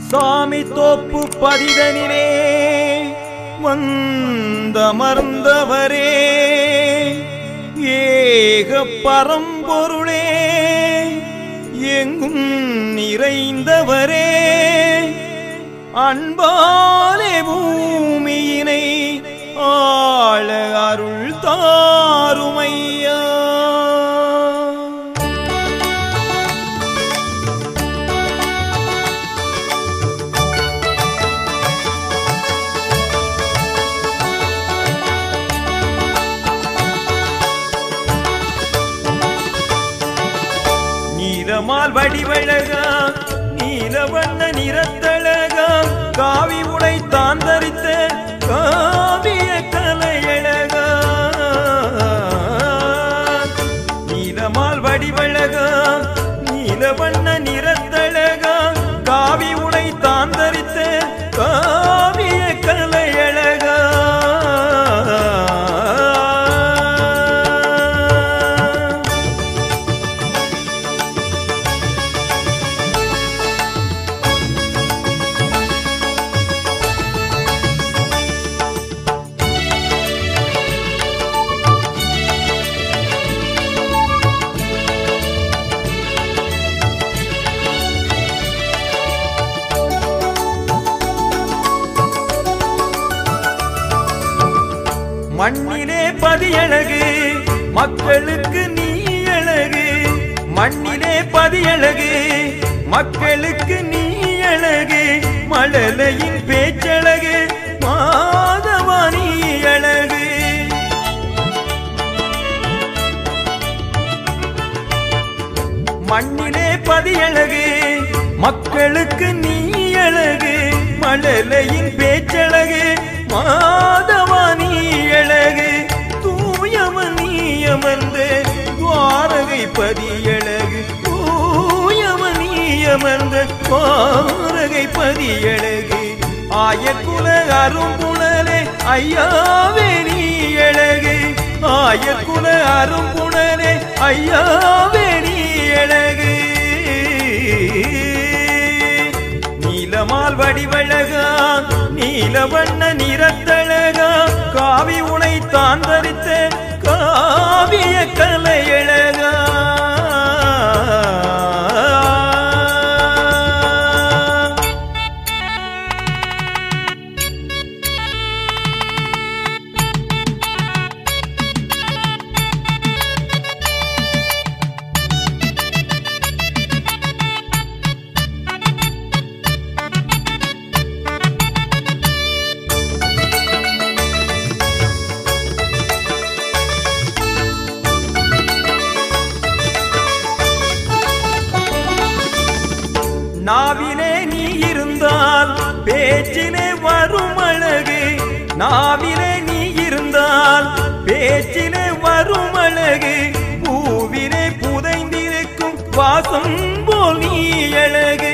சாமி தோப்பு பதிதனிலே வந்தமர்ந்தவரே ஏக பரம்பொருளே எங்கும் நிறைந்தவரே அன்பாலே பூமியினை ஆள அருள் தாருமையா நீலமால் வடிவழகா நீலவண்ண நிறத்தழகா காவி உடை தான் தரித்த காவிய கலையழகா நீலமால் வடிவழகா நீலவண்ண நிறத்தழகா காவி உடை தான் தரித்த காவிய கலையழகா மண்ணிலே பதியழகு மக்களுக்கு நீ அழகு மண்ணிலே பதியழகு மக்களுக்கு நீ அழகு மழலையின் பேச்சழகு மாதவாணி அழகு மண்ணிலே பதியழகு மக்களுக்கு நீ அழகு மழலையின் பேச்சழகு மாதவானி அழகு தூயமனியமர்ந்து துவாரகை பதியழகு தூயமனியமர்ந்த துவாரகை பதியழகு ஆயக்குல அரும்புணலே ஐயாவே நீ அழகு ஆயக்குல அரும்புணலே ஐயாவே நீ அழகு நீலமால் வடிவழகா நீலவண்ண நிறத்தழகா காவி உனை தான் தரித்த காவிய கலையழகா நாவிலே நீ இருந்தால் பேச்சிலே வரும் அழகு நாவிலே நீ இருந்தால் பேச்சிலே வரும் அழகு பூவிலே புதைந்திருக்கும் வாசம் போல் நீ அழகு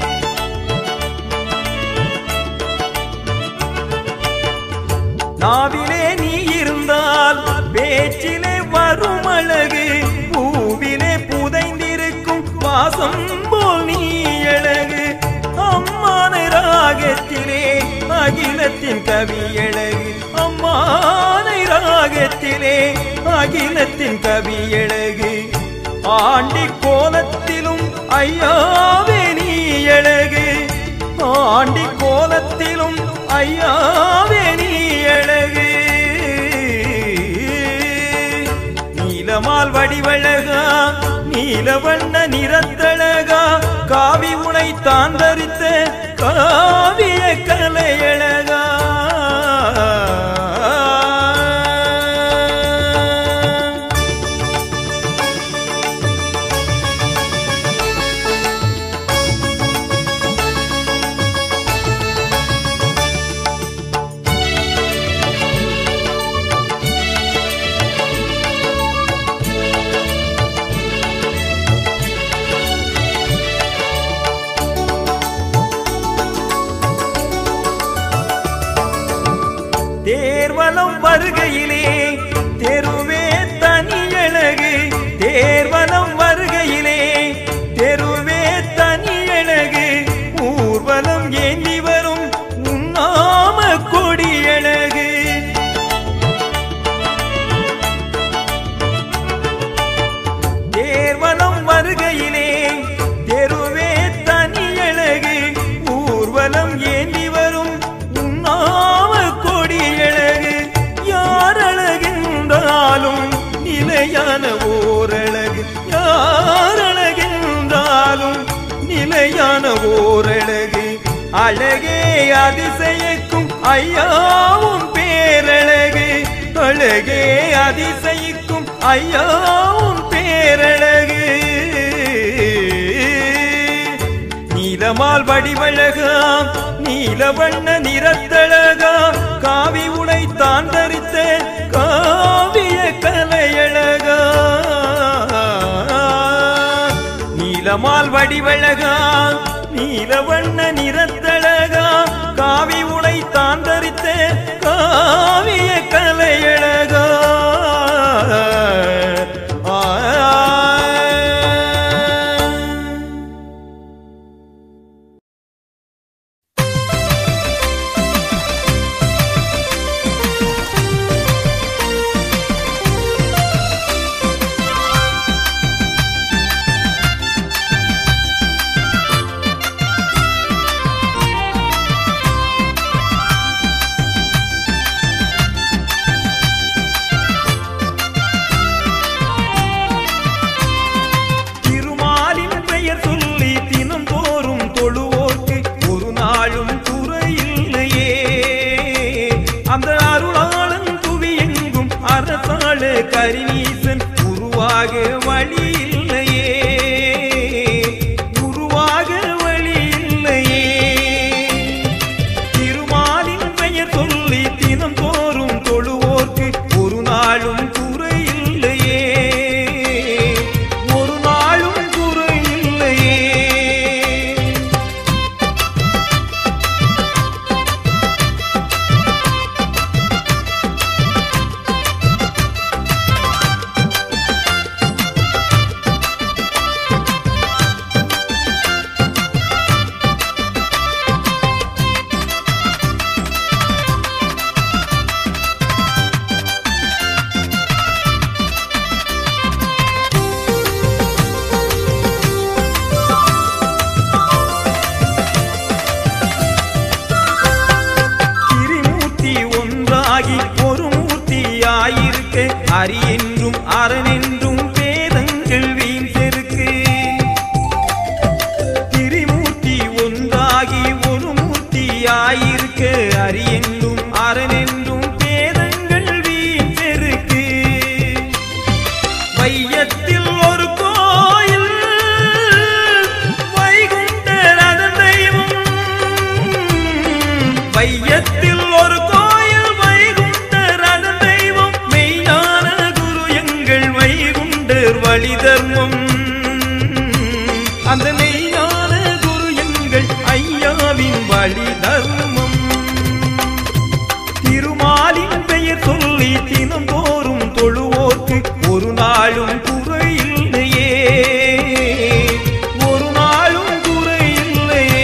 நாவிலே நீ இருந்தால் பேச்சிலே வரும் அழகு பூவிலே புதைந்திருக்கும் வாசம் போல் நீ அழகு அம்மான ராகத்திலே அகிலத்தின் கவி அழகு அம்மானை ராகத்திலே அகிலத்தின் கவி அழகு ஆண்டி கோலத்திலும் ஐயாவே நீ அழகு ஆண்டி கோலத்திலும் ஐயாவே நீ அழகு நீலமால் வடிவழகா நீலவண்ண நிறத்தழகா காவி உனை தான் தரித்த காவிய கலையழகா மெய்யான ஓரழகு அழகே அதிசயிக்கும் ஐயாவும் பேரழகு அழகே அதிசயிக்கும் ஐயாவும் பேரழகு நீலமால் வடிவழகாம் நீலவண்ண நிறத்தழகா காவி உடை தான் தரித்த காவிய கலையழகா நீலமால் வடிவழகா நீலவண்ண நிறத்தழகா காவி உடை தான் தரித்த காவிய கலையழகா ஆ திருமாலின் பெயர் சொல்லி தினம் தோறும் தொழுவோர்க்கு ஒரு நாளும் குறையில்லையே அந்த அருளாளன் புவி எங்கும் அரசாள கரிநீசன் உருவாக வழி இல்லையே உருவாக வழி இல்லையே திருமாலின் பெயர் சொல்லி தினம் தோறும் தொழுவோர்க்கு ஒரு நாளும் குறையில்லையே ஒரு நாளும் குறையில்லையே திரிமூர்த்தி ஒன்றாகி ஒரு மூர்த்தியாயிருக்க அரி என்றும் அரண் என்றும் வேதங்கள் வீண் செருக்கு திரிமூர்த்தி ஒன்றாகி ஒரு மூர்த்தியாயிருக்க அரி என்றும் அரண் என்றும் வேதங்கள் வீண் செருக்கு வையத்தில் ஒரு கோயில் வைகுண்டரதன் தெய்வம் வையத்தில் ஒரு கோயில் வைகுண்டரதன் தெய்வம் மெய்ஞான குரு எங்கள் வைகுண்டர் வழி தர்மம் அந்த மெய்ஞான குரு எங்கள் ஐயாவின் வழி தர்மம் திருமாலின் பெயர் சொல்லி தினம் தோறும் தொழுவோர்க்கு ஒரு நாளும் குறையில்லையே ஒரு நாளும் குறையில்லையே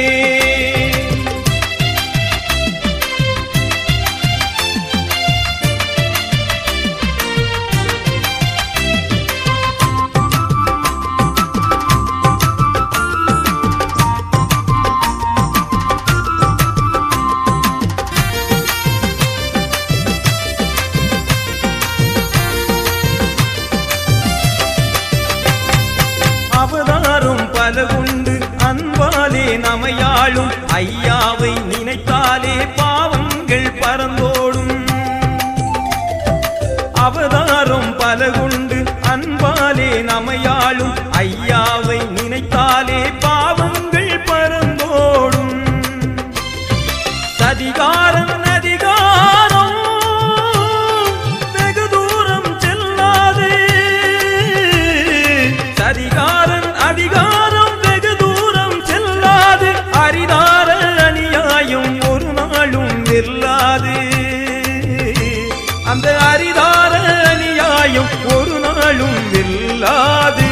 அவதாரம் பல கொண்டு அன்பாலே நமையாளும் ஐயாவை நினைத்தாலே பாவங்கள் பறந்தோடும் அவதாரம் பல கொண்டு அன்பாலே நமையாளும் ஐயாவை நினைத்தாலே பாவங்கள் பறந்தோடும் சதிகாரம் அதிகாரம் வெகு தூரம் செல்லாது சதிகாரன் அதிகாரம் வெகு தூரம் செல்லாது அரிதார அநியாயம் ஒரு நாளும் வெல்லாது அந்த அரிதார அநியாயம் ஒரு நாளும் வெல்லாது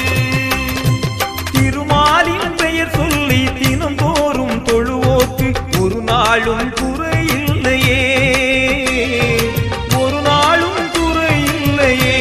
திருமாலின் பெயர் சொல்லி தினம் தோறும் தொழுவோக்கு ஒரு நாளும் குறையில்லையே ஒரு நாளும் குறையில்லையே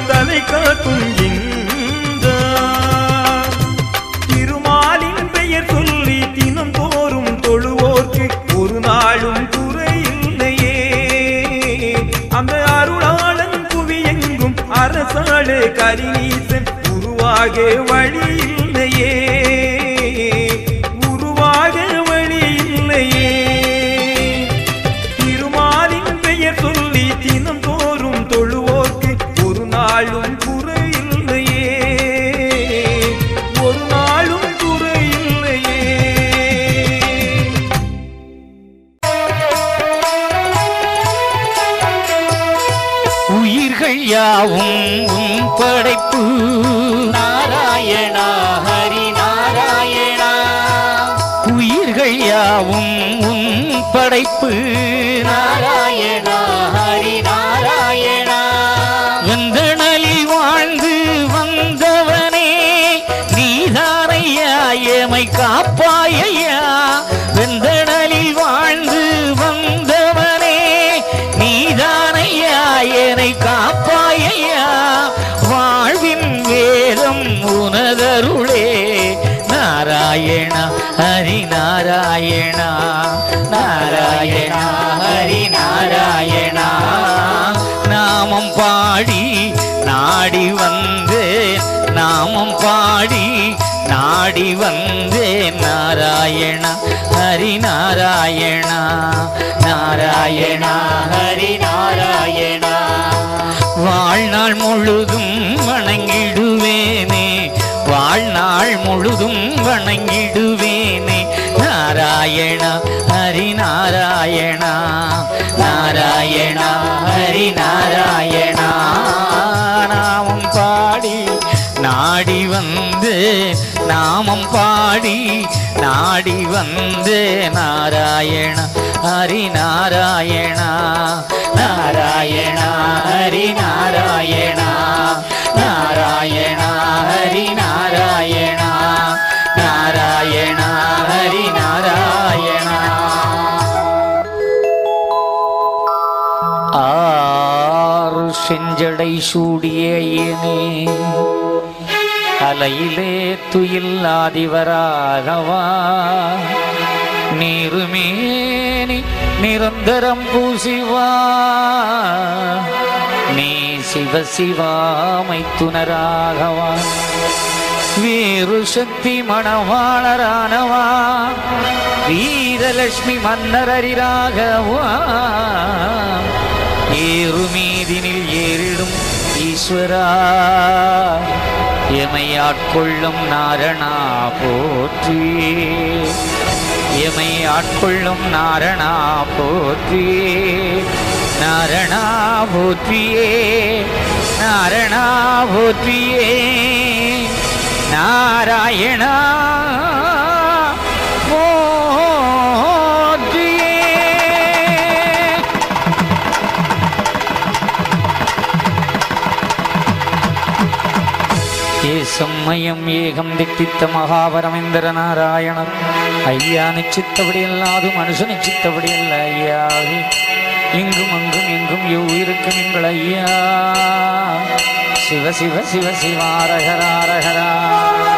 தலை காட்டும் இந்த திருமாலின் பெயர் சொல்லி தினம் தோறும் தொழுவோர்க்கு ஒரு நாளும் குறையில்லையே அந்த அருளாளன் புவியெங்கும் அரசாளு கரிநீசன் உருவாக வழி இல்லையே உருவாக வழி இல்லையே திருமாலின் பெயர் சொல்லி தினம் தோறும் தொழுவோர்க்கு ஒரு நாளும் குறையில்லையே ஒரு நாளும் குறையில்லையே உயிர்கள் யாவும் உன் படைப்பு நாராயணா ஹரி நாராயணா உயிர்கள் யாவும் உன் படைப்பு நாராயணா ஹரி நாராயணா வெந்தணலில் வாழ்ந்து வந்தவனே நீதானையா எமை காப்பாயையா வெந்தணலில் வாழ்ந்து வந்தவனே நீதானையா என்னை காப்பாயையா வாழ்வின் வேதம் உனதருளே நாராயணா ஹரி நாராயணா நாராயணா ஹரி நாராயணா நாமம் பாடி நாடி வந்தேன் நாமம் பாடி நாடி வந்தேன் நாராயணா ஹரி நாராயணா நாராயணா ஹரி நாராயணா வாழ்நாள் முழுதும் வணங்கிடுவேனே வாழ்நாள் முழுதும் வணங்கிடுவேனே நாராயணா ஹரி நாராயணா நாராயணா ஹரி நாராயணா நாமம் பாடி நாடி வந்து நாமம் பாடி நாடி வந்து நாராயண ஹரி நாராயணா நாராயணா ஹரி நாராயணா நாராயணா ஹரி நாராயணா நாராயணா ஹரி நாராயணா ஆறு செஞ்சடை சூடிய ஐயனே அலையிலே துயில் ஆதிவராகவா நீருமேனி நிரந்தரம் பூசிவா நீ சிவ சிவாமை துணராகவா வீரு சக்தி மணவாளரானவா வீரலட்சுமி மன்னரரிராகவா ஏறுமீதினில் ஏறிடும் ஈஸ்வரா எமை ஆட்கொள்ளும் நாரணா போற்றி எமை ஆட்கொள்ளும் நாரணா போற்றி நாரணா போற்றியே நாரணா போற்றியே நாராயணா போற்றியே ஏசம்மயம் ஏகம் திட்டித்த மகாபரமேந்திர நாராயணர் ஐயா நிச்சித்தபடி அல்லாது மனுஷ நிச்சித்தபடி அல்ல ஐயாவே இங்கும் அங்கும் எங்கும் எவ்வுயிருக்கும் எங்கள் ஐயா சிவ சிவ சிவ சிவாரகராரகரா